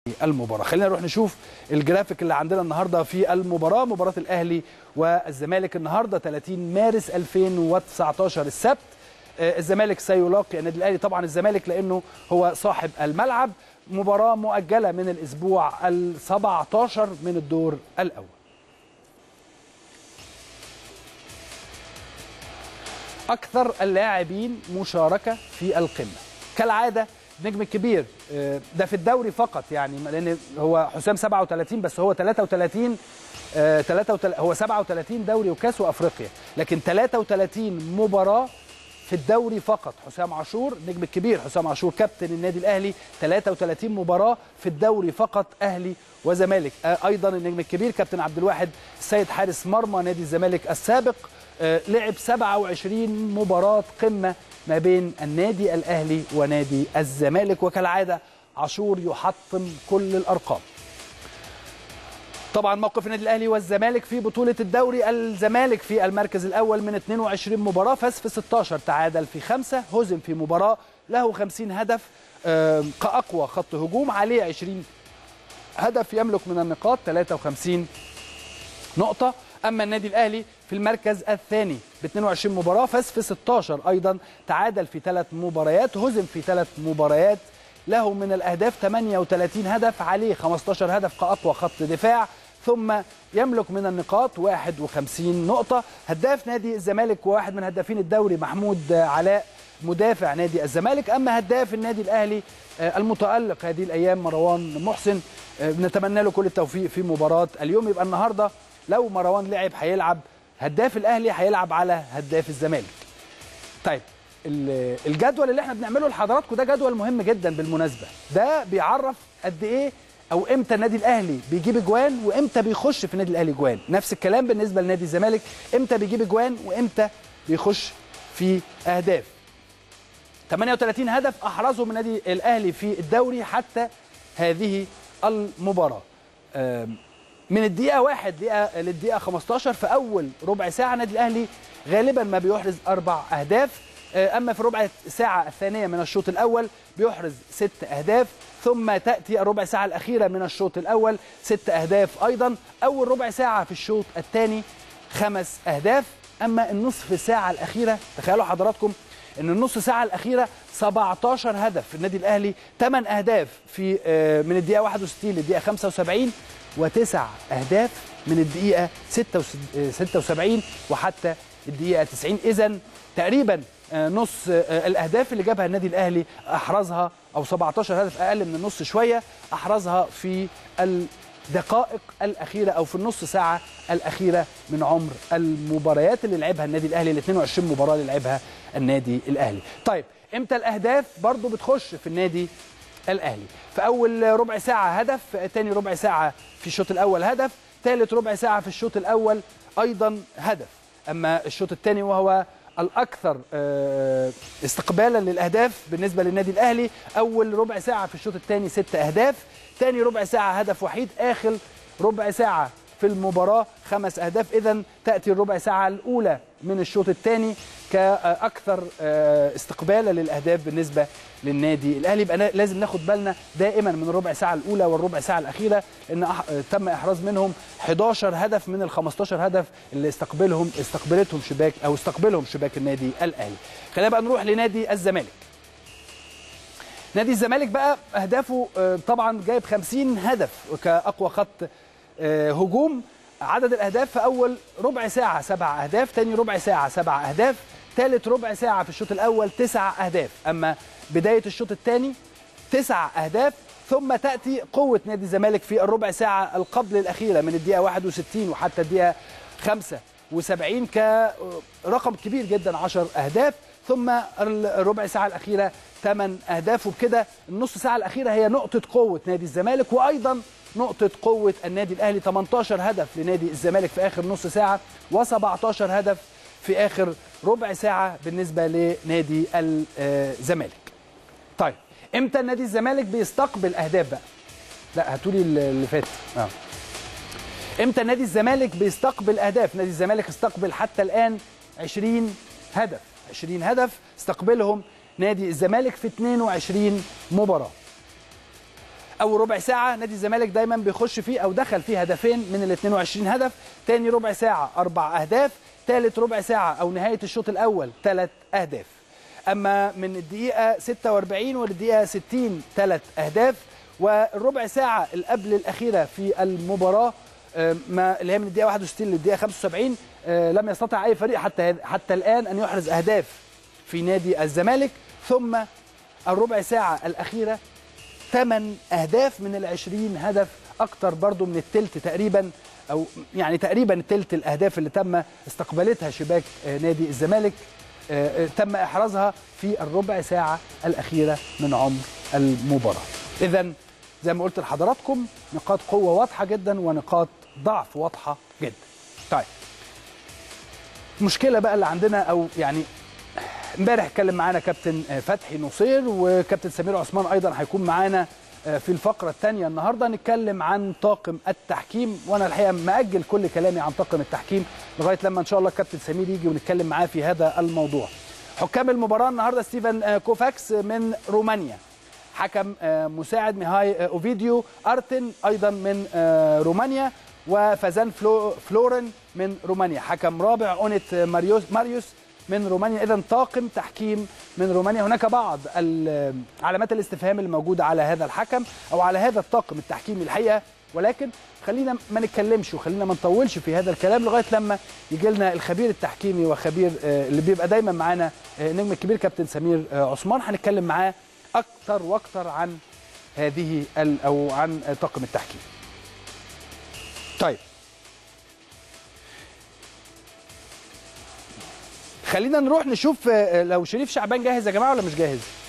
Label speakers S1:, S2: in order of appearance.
S1: المباراه خلينا نروح نشوف الجرافيك اللي عندنا النهارده في المباراه مباراه الاهلي والزمالك النهارده 30 مارس 2019 السبت آه، الزمالك سيلاقي النادي الاهلي طبعا الزمالك لانه هو صاحب الملعب مباراه مؤجله من الاسبوع ال 17 من الدور الاول اكثر اللاعبين مشاركه في القمه كالعاده النجم الكبير آه، ده في الدوري فقط يعني لان هو حسام 37 بس هو 33 آه، 33 هو 37 دوري وكاس وافريقيا لكن 33 مباراه في الدوري فقط حسام عاشور النجم الكبير حسام عاشور كابتن النادي الاهلي 33 مباراه في الدوري فقط اهلي وزمالك آه، ايضا النجم الكبير كابتن عبد الواحد السيد حارس مرمى نادي الزمالك السابق آه، لعب 27 مباراه قمه ما بين النادي الاهلي ونادي الزمالك وكالعاده عاشور يحطم كل الارقام طبعا موقف النادي الاهلي والزمالك في بطوله الدوري الزمالك في المركز الاول من 22 مباراه فاز في 16 تعادل في خمسة هزم في مباراه له 50 هدف آه، كاقوى خط هجوم عليه 20 هدف يملك من النقاط 53 نقطة أما النادي الأهلي في المركز الثاني ب 22 مباراة فاز في 16 أيضا تعادل في ثلاث مباريات هزم في ثلاث مباريات له من الأهداف 38 هدف عليه 15 هدف كأقوى خط دفاع ثم يملك من النقاط 51 نقطة هداف نادي الزمالك وواحد من هدافين الدوري محمود علاء مدافع نادي الزمالك أما هداف النادي الأهلي آه، المتألق هذه الأيام مروان محسن آه، بنتمنى له كل التوفيق في مباراة اليوم يبقى النهاردة لو مروان لعب هيلعب هداف الأهلي هيلعب على هداف الزمالك طيب ال- الجدول اللي احنا بنعمله لحضراتكم ده جدول مهم جدا بالمناسبه ده بيعرف قد ايه او امتى النادي الاهلي بيجيب اجوان وامتى بيخش في النادي الاهلي اجوان نفس الكلام بالنسبه لنادي الزمالك امتى بيجيب اجوان وامتى بيخش في اهداف 38 هدف احرزه من النادي الاهلي في الدوري حتى هذه المباراه آم، من الدقيقه واحد دقيقه للدقيقه 15 في اول ربع ساعه النادي الاهلي غالبا ما بيحرز اربع اهداف آه، اما في الربع ساعه الثانيه من الشوط الاول بيحرز ست اهداف ثم تاتي الربع ساعه الاخيره من الشوط الاول ست اهداف ايضا اول ربع ساعه في الشوط الثاني خمس اهداف اما النصف ساعه الاخيره تخيلوا حضراتكم ان النص ساعه الاخيره 17 هدف في النادي الاهلي 8 اهداف في آه، من الدقيقه 61 للدقيقه 75 وتسع اهداف من الدقيقه 76 وحتى الدقيقه 90 اذا تقريبا آه، نص آه، الاهداف اللي جابها النادي الاهلي احرزها او 17 هدف اقل من النص شويه احرزها في الدقائق الاخيره او في النص ساعه الاخيره من عمر المباريات اللي لعبها النادي الاهلي ال 22 مباراه اللي لعبها النادي الاهلي طيب امتى الاهداف برضو بتخش في النادي الاهلي في اول ربع ساعه هدف تاني ربع ساعه في الشوط الاول هدف ثالث ربع ساعه في الشوط الاول ايضا هدف اما الشوط الثاني وهو الاكثر آه، استقبالا للاهداف بالنسبه للنادي الاهلي اول ربع ساعه في الشوط الثاني ست اهداف ثاني ربع ساعه هدف وحيد اخر ربع ساعه في المباراه خمس اهداف اذا تاتي الربع ساعه الاولى من الشوط الثاني كاكثر آه، استقبالا للاهداف بالنسبه للنادي الاهلي يبقى نا- لازم ناخد بالنا دائما من الربع ساعه الاولى والربع ساعه الاخيره ان أح- آه، تم احراز منهم 11 هدف من ال 15 هدف اللي استقبلهم استقبلتهم شباك او استقبلهم شباك النادي الاهلي خلينا بقى نروح لنادي الزمالك نادي الزمالك بقى اهدافه آه، طبعا جايب 50 هدف كاقوى خط آه، هجوم عدد الاهداف في اول ربع ساعه سبع اهداف ثاني ربع ساعه سبع اهداف ثالث ربع ساعه في الشوط الاول تسع اهداف اما بدايه الشوط الثاني تسع اهداف ثم تاتي قوه نادي الزمالك في الربع ساعه القبل الاخيره من الدقيقه 61 وحتى الدقيقه 75 كرقم كبير جدا 10 اهداف ثم الربع ساعه الاخيره 8 اهداف وبكده النص ساعه الاخيره هي نقطه قوه نادي الزمالك وايضا نقطه قوه النادي الاهلي 18 هدف لنادي الزمالك في اخر نص ساعه و17 هدف في اخر ربع ساعه بالنسبه لنادي الزمالك طيب امتى نادي الزمالك بيستقبل اهداف بقى لا هاتولي اللي فات اه امتى نادي الزمالك بيستقبل اهداف نادي الزمالك استقبل حتى الان 20 هدف 20 هدف استقبلهم نادي الزمالك في 22 مباراه اول ربع ساعه نادي الزمالك دايما بيخش فيه او دخل فيه هدفين من ال 22 هدف تاني ربع ساعه اربع اهداف ثالث ربع ساعه او نهايه الشوط الاول ثلاث اهداف اما من الدقيقه 46 وللدقيقه 60 ثلاث اهداف والربع ساعه اللي قبل الاخيره في المباراه آه، ما اللي هي من الدقيقه 61 للدقيقه 75 آه، لم يستطع اي فريق حتى حتى الان ان يحرز اهداف في نادي الزمالك ثم الربع ساعه الاخيره ثمان اهداف من ال 20 هدف اكتر برضو من التلت تقريبا او يعني تقريبا التلت الاهداف اللي تم استقبالتها شباك آه، نادي الزمالك آه، آه، تم احرازها في الربع ساعه الاخيره من عمر المباراه اذا زي ما قلت لحضراتكم نقاط قوه واضحه جدا ونقاط ضعف واضحه جدا طيب المشكله بقى اللي عندنا او يعني امبارح اتكلم معانا كابتن آه، فتحي نصير وكابتن سمير عثمان ايضا هيكون معانا آه، في الفقره الثانيه النهارده نتكلم عن طاقم التحكيم وانا الحقيقه ماجل كل كلامي عن طاقم التحكيم لغايه لما ان شاء الله الكابتن سمير يجي ونتكلم معاه في هذا الموضوع حكام المباراه النهارده ستيفن آه، كوفاكس من رومانيا حكم آه، مساعد ميهاي آه، اوفيديو ارتن ايضا من آه، رومانيا وفازان فلو فلورن من رومانيا حكم رابع اونت ماريوس ماريوس من رومانيا اذا طاقم تحكيم من رومانيا هناك بعض ال- علامات الاستفهام الموجوده على هذا الحكم او على هذا الطاقم التحكيمي الحقيقه ولكن خلينا ما نتكلمش وخلينا ما نطولش في هذا الكلام لغايه لما يجي لنا الخبير التحكيمي وخبير آه، اللي بيبقى دايما معانا آه، النجم الكبير كابتن سمير آه، عثمان هنتكلم معاه اكتر واكتر عن هذه ال- او عن آه، طاقم التحكيم. طيب خلينا نروح نشوف آه، لو شريف شعبان جاهز يا جماعه ولا مش جاهز؟